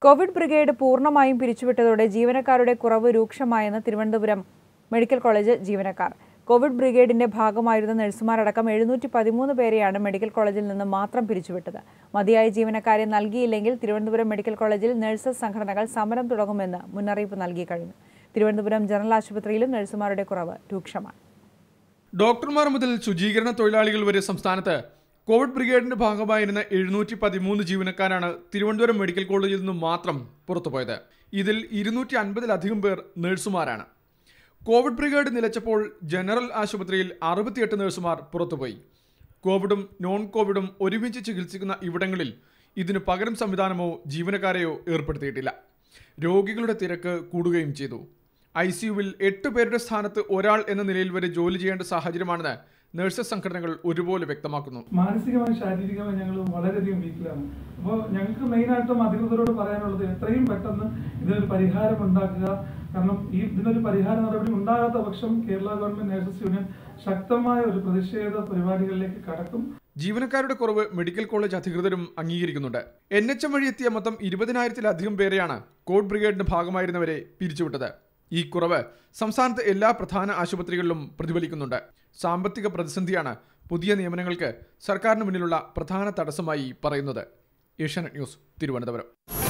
Covid brigade പൂർണ്ണമായും പിരിച്ചുവിട്ടതോടെ ജീവനക്കാരുടെ കുറവ് രൂക്ഷമായെന്ന് തിരുവനന്തപുരം മെഡിക്കൽ കോളേജ് ജീവനക്കാർ കോവിഡ് ബ്രിഗേഡിന്റെ ഭാഗമായിരുന്ന നഴ്സുമാരടക്കം എഴുന്നൂറ്റി പതിമൂന്ന് പേരെയാണ് മെഡിക്കൽ കോളേജിൽ നിന്ന് മാത്രം പിരിച്ചുവിട്ടത് മതിയായ ജീവനക്കാരെ നൽകിയില്ലെങ്കിൽ തിരുവനന്തപുരം മെഡിക്കൽ കോളേജിൽ നഴ്സസ് സംഘടനകൾ സമരം തുടങ്ങുമെന്ന് മുന്നറിയിപ്പ് നൽകി കഴിഞ്ഞു തിരുവനന്തപുരം ജനറൽ ആശുപത്രിയിലും നഴ്സുമാരുടെ കുറവ് രൂക്ഷമാണ് ഡോക്ടർമാർ മുതൽ ശുചീകരണ തൊഴിലാളികൾ വരെ സംസ്ഥാനത്ത് കോവിഡ് ബ്രിഗേഡിന്റെ ഭാഗമായിരുന്ന എഴുന്നൂറ്റി പതിമൂന്ന് ജീവനക്കാരാണ് തിരുവനന്തപുരം മെഡിക്കൽ കോളേജിൽ നിന്നും മാത്രം പുറത്തുപോയത് ഇതിൽ ഇരുന്നൂറ്റി അൻപതിലധികം പേർ നഴ്സുമാരാണ് കോവിഡ് ബ്രിഗേഡ് നിലച്ചപ്പോൾ ജനറൽ ആശുപത്രിയിൽ അറുപത്തിയെട്ട് നഴ്സുമാർ പുറത്തുപോയി കോവിഡും നോൺ കോവിഡും ഒരുമിച്ച് ചികിത്സിക്കുന്ന ഇവിടങ്ങളിൽ ഇതിന് പകരം സംവിധാനമോ ജീവനക്കാരെയോ ഏർപ്പെടുത്തിയിട്ടില്ല രോഗികളുടെ തിരക്ക് കൂടുകയും ചെയ്തു ഐ സിയുവിൽ എട്ട് പേരുടെ സ്ഥാനത്ത് ഒരാൾ എന്ന നിലയിൽ വരെ ജോലി ചെയ്യേണ്ട സാഹചര്യമാണെന്ന് നഴ്സസ് സംഘടനകൾ ഒരുപോലെ വ്യക്തമാക്കുന്നു മാനസികമായി ശാരീരികമായി ഞങ്ങൾ വളരെയധികം വീക്കിലാണ് അപ്പോൾ ഞങ്ങൾക്ക് മെയിനായിട്ടും അധികൃതരോട് പറയാനുള്ളത് എത്രയും പെട്ടെന്ന് ഇതിനൊരു പരിഹാരം ഉണ്ടാക്കുക കാരണം ഈ ഇതിനൊരു പരിഹാര നടപടി ഉണ്ടാകാത്ത പക്ഷം കേരള ഗവൺമെന്റ് നഴ്സസ് യൂണിയൻ ശക്തമായ ഒരു പ്രതിഷേധ പരിപാടികളിലേക്ക് കടക്കും ജീവനക്കാരുടെ കുറവ് മെഡിക്കൽ കോളേജ് അധികൃതരും അംഗീകരിക്കുന്നുണ്ട് എൻ എച്ച് എം വഴി എത്തിയ മൊത്തം ഇരുപതിനായിരത്തിലധികം പേരെയാണ് കോഡ് ബ്രിഗേഡിന്റെ ഭാഗമായിരുന്നവരെ പിരിച്ചുവിട്ടത് ഈ കുറവ് സംസ്ഥാനത്തെ എല്ലാ പ്രധാന ആശുപത്രികളിലും പ്രതിഫലിക്കുന്നുണ്ട് സാമ്പത്തിക പ്രതിസന്ധിയാണ് പുതിയ നിയമനങ്ങൾക്ക് സർക്കാരിന് മുന്നിലുള്ള പ്രധാന തടസ്സമായി പറയുന്നത് ഏഷ്യാനെറ്റ് ന്യൂസ് തിരുവനന്തപുരം